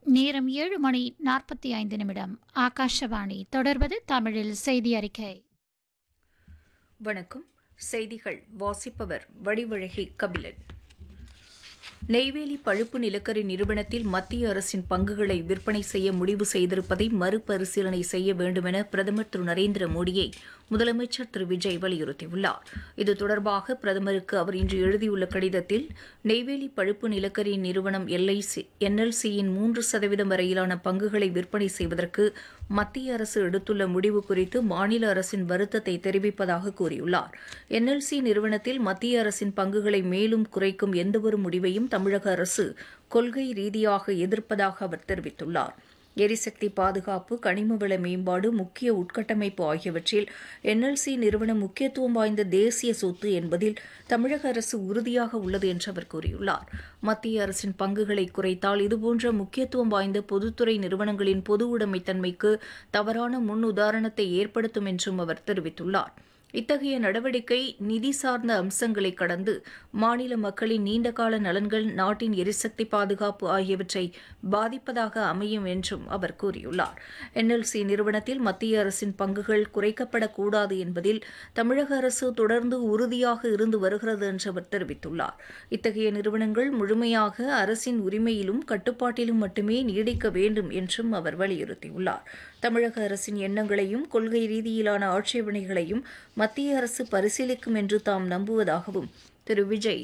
நேரம் ஏழு மணி நாற்பத்தி ஐந்து நிமிடம் ஆகாஷவாணி தொடர்வது தமிழில் செய்தி அறிக்கை வணக்கம் செய்திகள் வாசிப்பவர் வடிவழகி கபிலன் நெய்வேலி பழுப்பு நிலக்கரி நிறுவனத்தில் மத்திய அரசின் பங்குகளை விற்பனை செய்ய முடிவு செய்திருப்பதை மறுபரிசீலனை செய்ய வேண்டுமென பிரதமர் திரு நரேந்திர மோடியை முதலமைச்சர் திரு விஜய் வலியுறுத்தியுள்ளார் இது தொடர்பாக பிரதமருக்கு அவர் இன்று எழுதியுள்ள கடிதத்தில் நெய்வேலி பழுப்பு நிலக்கரி நிறுவனம் எல்ஐசி என்எல்சியின் மூன்று சதவீதம் வரையிலான பங்குகளை விற்பனை செய்வதற்கு மத்திய அரசு எடுத்துள்ள முடிவு குறித்து மாநில அரசின் வருத்தத்தை தெரிவிப்பதாக கூறியுள்ளார் என்எல்சி நிறுவனத்தில் மத்திய அரசின் பங்குகளை மேலும் குறைக்கும் எந்தவொரு முடிவையும் தமிழக அரசு கொள்கை ரீதியாக எதிர்ப்பதாக அவர் தெரிவித்துள்ளார் எரிசக்தி பாதுகாப்பு கனிமவள மேம்பாடு முக்கிய உட்கட்டமைப்பு ஆகியவற்றில் என்எல்சி நிறுவனம் முக்கியத்துவம் வாய்ந்த தேசிய சொத்து என்பதில் தமிழக அரசு உறுதியாக உள்ளது என்று அவர் கூறியுள்ளார் மத்திய அரசின் பங்குகளை குறைத்தால் இதுபோன்ற முக்கியத்துவம் வாய்ந்த பொதுத்துறை நிறுவனங்களின் பொது உடைமைத்தன்மைக்கு தவறான முன் உதாரணத்தை ஏற்படுத்தும் என்றும் அவர் தெரிவித்துள்ளார் இத்தகைய நடவடிக்கை நிதி சார்ந்த அம்சங்களை கடந்து மாநில மக்களின் நீண்டகால நலன்கள் நாட்டின் எரிசக்தி பாதுகாப்பு ஆகியவற்றை பாதிப்பதாக அமையும் என்றும் அவர் கூறியுள்ளார் என்எல்சி நிறுவனத்தில் மத்திய அரசின் பங்குகள் குறைக்கப்படக்கூடாது என்பதில் தமிழக அரசு தொடர்ந்து உறுதியாக இருந்து வருகிறது என்று அவர் தெரிவித்துள்ளார் இத்தகைய நிறுவனங்கள் முழுமையாக அரசின் உரிமையிலும் கட்டுப்பாட்டிலும் மட்டுமே நீடிக்க வேண்டும் என்றும் அவர் வலியுறுத்தியுள்ளார் தமிழக அரசின் எண்ணங்களையும் கொள்கை ரீதியிலான ஆட்சேபனைகளையும் மத்திய அரசு பரிசீலிக்கும் என்று தாம் நம்புவதாகவும் திரு விஜய்